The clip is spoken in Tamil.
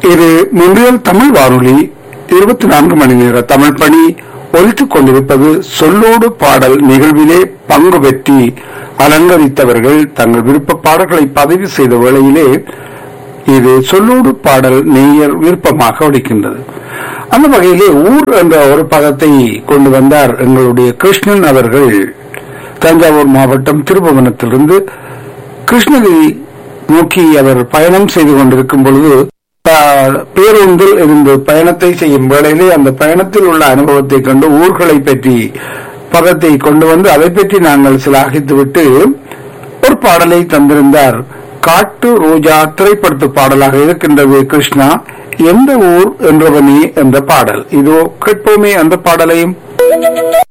இது முன்றியல் தமிழ் வானொலி இருபத்தி நான்கு மணி நேர தமிழ் பணி ஒலித்துக் கொண்டிருப்பது சொல்லோடு பாடல் நிகழ்விலே பங்கு பெற்றி அலங்கரித்தவர்கள் தங்கள் விருப்ப பாடல்களை பதிவு செய்த வேளையிலே இது சொல்லோடு பாடல் நேயர் விருப்பமாக ஒலிக்கின்றது அந்த வகையிலே ஊர் என்ற ஒரு பதத்தை கொண்டு வந்தார் எங்களுடைய கிருஷ்ணன் அவர்கள் தஞ்சாவூர் மாவட்டம் திருபுவனத்திலிருந்து கிருஷ்ணகிரி நோக்கி அவர் பயணம் செய்து கொண்டிருக்கும் பொழுது ஆஹ், பேருந்தில் இருந்து பயணத்தை செய்யும் வேளையிலே அந்த பயணத்தில் உள்ள அனுபவத்தை கண்டு ஊர்களை பற்றி பதத்தை கொண்டு வந்து அதை பற்றி நாங்கள் சிலாகித்துவிட்டு ஒரு பாடலை தந்திருந்தார் காட்டு ரோஜா திரைப்படத்து பாடலாக இருக்கின்றது கிருஷ்ணா எந்த ஊர் என்றவனே என்ற பாடல் இதோ கேட்போமே அந்த பாடலையும்